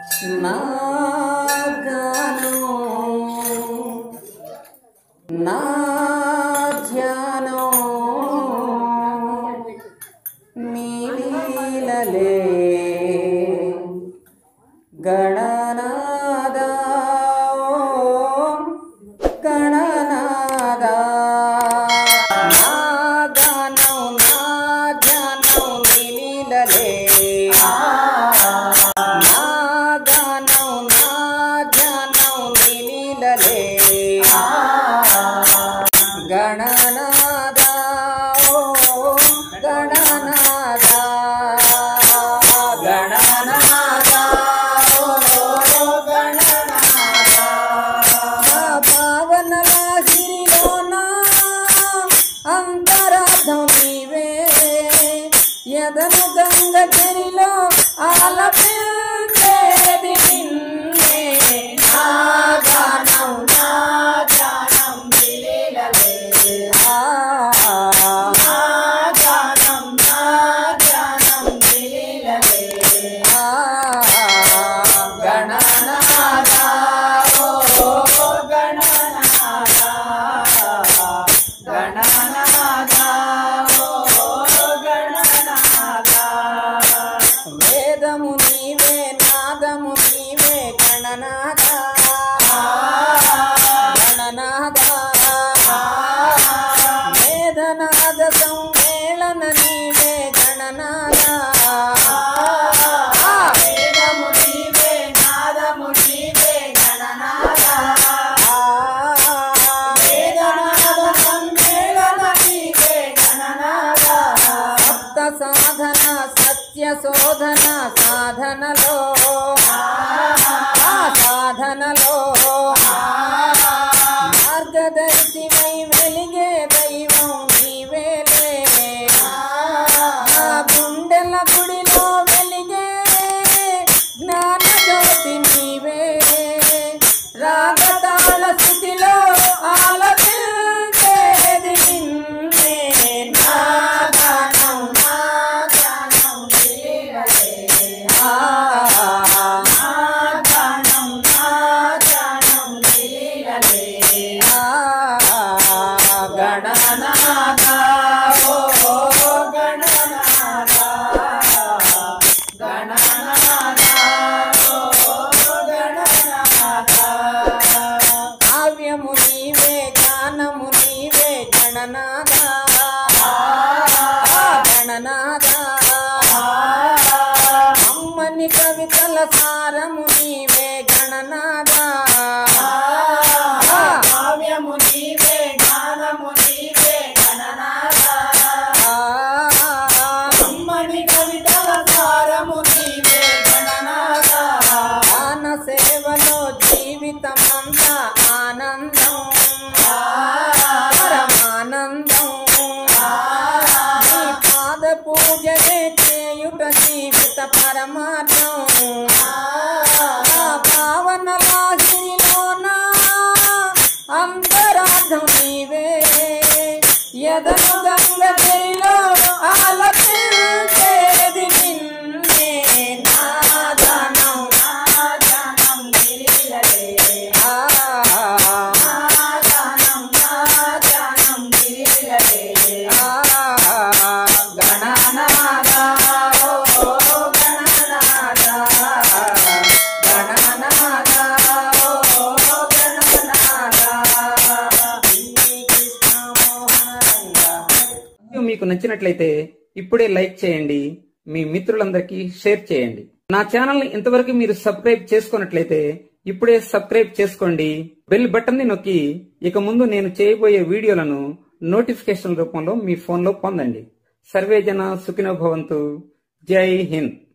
నా గానం నా ధ్యానం మీ లీలలే గణనాదా ఓం గణనాదా నా గానం నా ధ్యానం మీ లీలలే నా గానం నా ధ్యానం మీ లీలలే గణనాదా ఓ గణనాదా గణనాదా ఓ గణనాదా పావన లాహిరిలోన అంతరార్థం నీవే ఎదను గంగ గిరిలో ఆలపించేది నిన్నే నా గానం నా గానం లీలలే ఆ నా గానం నా గానం లీలలే ఆ గణనాదా ఓ గణనాదా గణనాదా ఓ గణనాదా వేదము నీవే నాదము నీవే గణనాదా గణనాదా వేదనాద సమ్మేళన నీవే గణనాదా వేదము నీవే నాదము నీవే గణనాదా వేదనాద సమ్మేళన నీవే గణనాదా సప్త సాధన సత్య శోధన సాధనలో ఆ సాధనలో మార్గదర్శివై వెలిగే దైవం నీవేలే ఆ గుండెల గుడిలో వెలిగే జ్ఞాన జ్యోతి నీవే రాగతాళ స్థితిలో ఆలపించేది నిన్నే నా గానం నా గానం లీలలే ఆ నా గానం నా గానం లీలలే ఆ గణనాదా ఓ గణనాదా గణనాదా ఓ గణనాదా కావ్యము నీవే గానము నీవే గణనాదా గణనాదా అమ్మని కవితల సారము నీవే గణనాదా కావ్యము నీవే గానము నీవే గణనాదా అమ్మని కవితల సారము నీవే గణనాదా గాన సేవలో జీవితమంతా ఆనందం పరమానందం నీ పాద పూజలే చేయుట జీవిత పరమార్థం ఆ పావన లాహిరిలోన అంతరార్థం నీవే ఎదను గంగ గిరిలో ఆలపించేది నిన్నే నా గానం నా గానం గిరిలలే ఆ నా గానం నా గానం గిరిలలే ఆ గణనాదా ఓ గణనాదా గణనాదా ఓ గణనాదా కృష్ణ మోహన రంగా వీడియో మీకు నచ్చినట్లయితే ఇప్పుడే లైక్ చేయండి మీ మిత్రులందరికీ షేర్ చేయండి నా ఛానల్ ని ఇంతవరకు మీరు సబ్స్క్రైబ్ చేసుకున్నట్లయితే ఇప్పుడే సబ్స్క్రైబ్ చేసుకోండి బెల్ బటన్ ని నొక్కి ఇక ముందు నేను చేయబోయే వీడియోలను నోటిఫికేషన్ రూపంలో మీ ఫోన్లో పొందండి సర్వే జన సుఖినో భవంతు జై హింద్